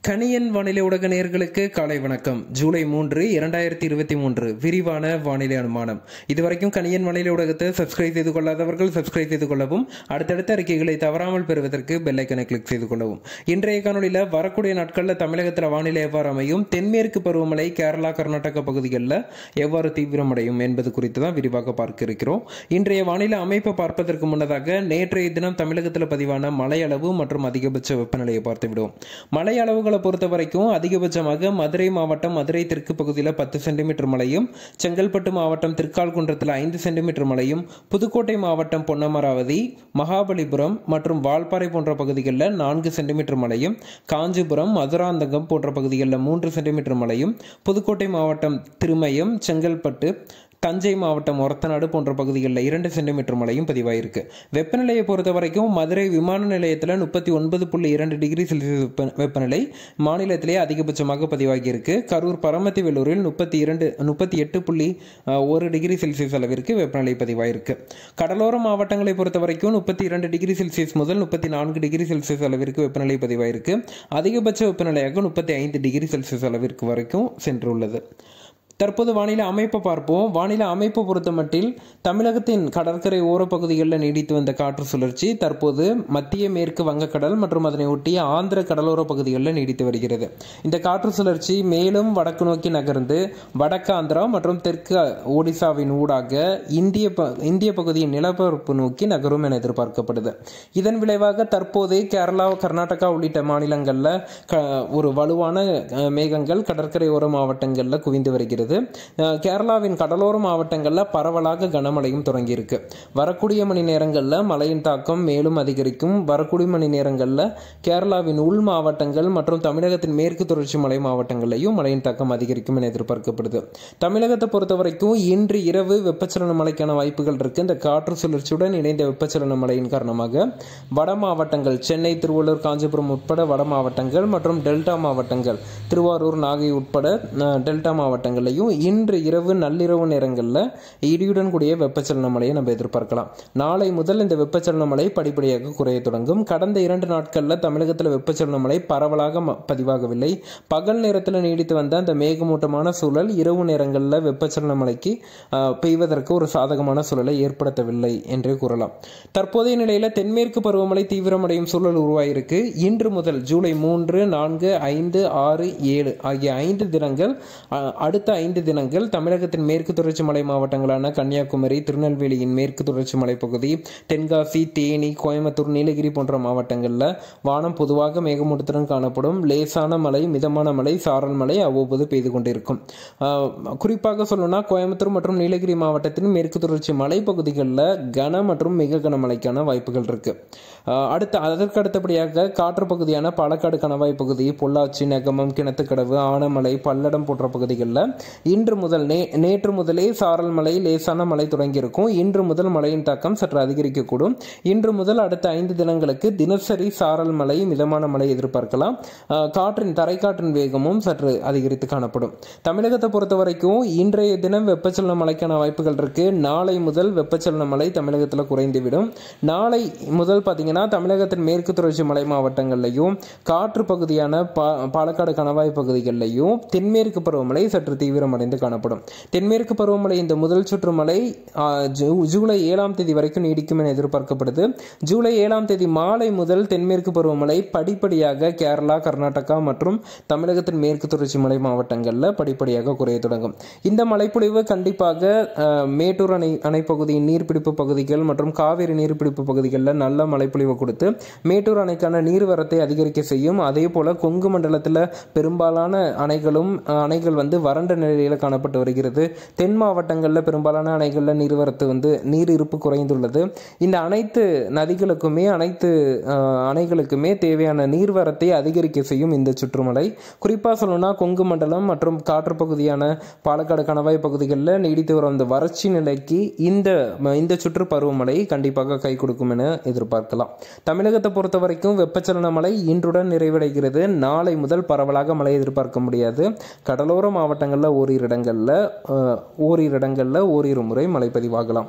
கணியன் வானிலை ஊடக நேயர்களுக்கு காலை வணக்கம் ஜூலை மூன்று இரண்டாயிரத்தி இருபத்தி மூன்று விரிவான வானிலை அனுமானம் இதுவரைக்கும் கணியன் வானிலை ஊடகத்தை சப்ஸ்கிரைப் செய்து கொள்ளாதவர்கள் சப்ஸ்கிரைப் செய்து கொள்ளவும் அடுத்தடுத்த அறிக்கைகளை தவறாமல் பெறுவதற்கு பெல்லைக்கனை கிளிக் செய்து கொள்ளவும் இன்றைய காணொலியில் வரக்கூடிய நாட்களில் தமிழகத்தில் வானிலை எவ்வாறு அமையும் தென்மேற்கு பருவமழை கேரளா கர்நாடகா பகுதிகளில் எவ்வாறு தீவிரமடையும் என்பது குறித்து தான் விரிவாக பார்க்க இருக்கிறோம் இன்றைய வானிலை அமைப்பை பார்ப்பதற்கு முன்னதாக நேற்றைய தினம் தமிழகத்தில் பதிவான மழை அளவு மற்றும் அதிகபட்ச வெப்பநிலையை பார்த்து விடுவோம் மழை அளவுகளை பொறுத்த வரைக்கும் அதிகபட்சமாக மதுரை மாவட்டம் மதுரை தெற்கு பகுதியில் பத்து சென்டிமீட்டர் மழையும் செங்கல்பட்டு மாவட்டம் திருக்கால்குன்றத்தில் ஐந்து சென்டிமீட்டர் மழையும் புதுக்கோட்டை மாவட்டம் பொன்னமராவதி மகாபலிபுரம் மற்றும் வால்பாறை போன்ற பகுதிகளில் நான்கு சென்டிமீட்டர் மழையும் காஞ்சிபுரம் மதுராந்தகம் போன்ற பகுதிகளில் மூன்று சென்டிமீட்டர் மழையும் புதுக்கோட்டை மாவட்டம் திருமயம் செங்கல்பட்டு தஞ்சை மாவட்டம் ஒரத்தநாடு போன்ற பகுதிகளில் இரண்டு சென்டிமீட்டர் மழையும் பதிவாயிருக்கு வெப்பநிலையை பொறுத்த வரைக்கும் மதுரை விமான நிலையத்தில் முப்பத்தி ஒன்பது புள்ளி இரண்டு டிகிரி செல்சியஸ் வெப்ப வெப்பநிலை மாநிலத்திலே அதிகபட்சமாக பதிவாகியிருக்கு கரூர் பரமத்தி வேலூரில் முப்பத்தி இரண்டு முப்பத்தி எட்டு புள்ளி அஹ், ஒரு டிகிரி செல்சியஸ் அளவிற்கு வெப்பநிலை பதிவாயிருக்கு கடலோர மாவட்டங்களை பொறுத்த வரைக்கும் முப்பத்தி இரண்டு டிகிரி செல்சியஸ் முதல் முப்பத்தி நான்கு டிகிரி செல்சியஸ் அளவிற்கு வெப்பநிலை பதிவாயிருக்கு அதிகபட்ச வெப்பநிலையாக முப்பத்தி ஐந்து டிகிரி செல்சியஸ் அளவிற்கு வரைக்கும் சென்றுள்ளது தற்போது வானிலை அமைப்பை பார்ப்போம் வானிலை அமைப்பை பொறுத்த மட்டில் தமிழகத்தின் கடற்கரை ஓரப்பகுதிகளில் நீடித்து வந்த காற்று சுழற்சி தற்போது மத்திய மேற்கு வங்கக்கடல் மற்றும் அதனை ஒட்டிய ஆந்திர கடலோர பகுதிகளில் நீடித்து வருகிறது இந்த காற்று சுழற்சி மேலும் வடக்கு நோக்கி நகர்ந்து வடக்கு ஆந்திரா மற்றும் தெற்கு ஒடிசாவின் ஊடாக இந்திய ப இந்திய பகுதியின் நிலப்பரப்பு நோக்கி நகரும் என எதிர்பார்க்கப்படுது இதன் விளைவாக தற்போது கேரளா கர்நாடகா உள்ளிட்ட மாநிலங்களில் க ஒரு வலுவான அஹ், மேகங்கள் கடற்கரை ஓர மாவட்டங்களில் குவிந்து வருகிறது அஹ், கேரளாவின் கடலோர மாவட்டங்களில் பரவலாக கனமழையும் தொடங்கியிருக்கு வரக்கூடிய மணி நேரங்களில் மழையின் தாக்கம் மேலும் அதிகரிக்கும் வரக்கூடிய மணி நேரங்களில் கேரளாவின் உள் மாவட்டங்கள் மற்றும் தமிழகத்தின் மேற்கு தொடர்ச்சி மலை மாவட்டங்களிலையும் மழையின் தாக்கம் அதிகரிக்கும் என எதிர்பார்க்கப்படுது தமிழகத்தை பொறுத்த வரைக்கும் இன்று இரவு வெப்பச்சலன மழைக்கான வாய்ப்புகள் இருக்கு இந்த காற்று சுழற்சியுடன் இணைந்த வெப்பச்சலன மழையின் காரணமாக வட மாவட்டங்கள் சென்னை திருவள்ளூர் காஞ்சிபுரம் உட்பட வட மாவட்டங்கள் மற்றும் டெல்டா மாவட்டங்கள் திருவாரூர் நாகை உட்பட அஹ், டெல்டா மாவட்டங்களையும் இன்று இரவு நள்ளிரவு நேரங்களில் இடியுடன் கூடிய வெப்பச்சலன மழையை நம்ம எதிர்பார்க்கலாம் நாளை முதல் இந்த வெப்பச்சலன மழை படிப்படியாக குறைய தொடங்கும் கடந்த இரண்டு நாட்களில் தமிழகத்தில் வெப்பச்சலன மழை பரவலாக ம- பதிவாகவில்லை பகல் நேரத்தில் நீடித்து வந்த அந்த மேகமூட்டமான சூழல் இரவு நேரங்களில் வெப்பச்சலன மழைக்கு அஹ், பெய்வதற்கு ஒரு சாதகமான சூழலை ஏற்படுத்தவில்லை என்றே கூறலாம் தற்போதைய நிலையில் தென்மேற்கு பருவமழை தீவிரமடையும் சூழல் உருவாயிருக்கு இன்று முதல் ஜூலை மூன்று நான்கு ஐந்து ஆறு ஏழு ஆகிய ஐந்து தினங்கள் அஹ், அடுத்த ஐந்து தினங்கள் தமிழகத்தின் மேற்கு தொடர்ச்சி மலை மாவட்டங்களான கன்னியாகுமரி திருநெல்வேலியின் மேற்கு தொடர்ச்சி மலைப்பகுதி தென்காசி தேனி கோயம்புத்தூர் நீலகிரி போன்ற மாவட்டங்களில் வானம் பொதுவாக மேகமூட்டத்துடன் காணப்படும் லேசான மழை மிதமான மழை சாரல் மழை அவ்வப்போது பெய்து கொண்டிருக்கும் ஆஹ், குறிப்பாக சொல்லணும்னா கோயம்புத்தூர் மற்றும் நீலகிரி மாவட்டத்தின் மேற்கு தொடர்ச்சி மலைப்பகுதிகளில் கன மற்றும் மிக கனமழைக்கான வாய்ப்புகள் இருக்கு ஆஹ், அடுத்த அதற்கு அடுத்தபடியாக காற்று பகுதியான பாலக்காடு கணவாய் பகுதி பொள்ளாச்சி நெகமம் கிணத்துக்கடவு ஆனமலை பல்லடம் போன்ற பகுதிகளில் இன்று முதல் நே நேற்று முதலே சாரல் மழை லேசான மழை தொடங்கியிருக்கும் இன்று முதல் மழையின் தாக்கம் சற்று அதிகரிக்கக்கூடும் இன்று முதல் அடுத்த ஐந்து தினங்களுக்கு தினசரி சாரல் மழை மிதமான மழை எதிர்பார்க்கலாம் ஆஹ், காற்றின் தரைக்காற்றின் வேகமும் சற்று அதிகரித்து காணப்படும் தமிழகத்தை பொறுத்த வரைக்கும் இன்றைய தினம் வெப்பச்சலன மழைக்கான வாய்ப்புகள் இருக்கு நாளை முதல் வெப்பச்சலன மழை தமிழகத்தில் குறைந்துவிடும் நாளை முதல் பார்த்தீங்கன்னா தமிழகத்தின் மேற்கு தொடர்ச்சி மலை மாவட்டங்கள்லையும் காற்று பகுதியான பா பாலக்காடு கணவாய் பகுதிகளிலையும் தென்மேற்கு பருவமழை சற்று தீவிரமடைந்து காணப்படும் தென்மேற்கு பருவமழை இந்த முதல் சுற்று மழை ஆ, ஜூ- ஜூலை ஏழாம் தேதி வரைக்கும் நீடிக்கும் என எதிர்பார்க்கப்படுது ஜூலை ஏழாம் தேதி மாலை முதல் தென்மேற்கு பருவமழை படிப்படியாக கேரளா கர்நாடகா மற்றும் தமிழகத்தின் மேற்கு தொடர்ச்சி மலை மாவட்டங்களில் படிப்படியாக குறைய தொடங்கும் இந்த மழைப்பொழிவு கண்டிப்பாக ஆ, மேட்டூர் அணை அணைப்பகுதியின் நீர்பிடிப்பு பகுதிகள் மற்றும் காவிரி நீர்பிடிப்பு பகுதிகளில் நல்ல மழைப்பொழிவு கொடுத்து மேட்டூர் அணைக்கான நீர்வரத்தை அதிகரிக்க செய்யும் அதே போல கொங்கு மண்டலத்தில் பெரும்பாலான அணைகளும் அஹ், அணைகள் வந்து வறண்ட நிலையில் காணப்பட்டு வருகிறது தென் மாவட்டங்களில் பெரும்பாலான அணைகளில் நீர்வரத்து வந்து நீர் இருப்பு குறைந்துள்ளது இந்த அனைத்து நதிகளுக்குமே அனைத்து அஹ், அணைகளுக்குமே தேவையான நீர்வரத்தை அதிகரிக்க செய்யும் இந்த சுற்றுமலை குறிப்பாக சொல்லணும்னா கொங்கு மண்டலம் மற்றும் காற்று பகுதியான பாலக்காடு கணவாய் பகுதிகளில் நீடித்து வரும் அந்த வறட்சி நிலைக்கு இந்த இந்த சுற்று பருவமழை கண்டிப்பாக கை கொடுக்கும் என எதிர்பார்க்கலாம் தமிழகத்தை பொறுத்த வரைக்கும் வெப்பச்சலன மழை இன்றுடன் நிறைவடைகிறது நாளை முதல் பரவலாக மழை எதிர்பார்க்க முடியாது கடலோர மாவட்டங்களில் ஓரிரு இடங்களில் அஹ், ஓரிரு இடங்களில் ஓரிரு முறை மழை பதிவாகலாம்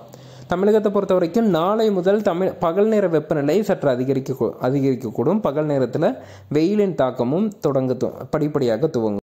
தமிழகத்தை பொறுத்த வரைக்கும் நாளை முதல் தமிழ் பகல் நேர வெப்பநிலை சற்று அதிகரிக்க அதிகரிக்கக்கூடும் பகல் நேரத்தில் வெயிலின் தாக்கமும் தொடங்க து- படிப்படியாக துவங்கும்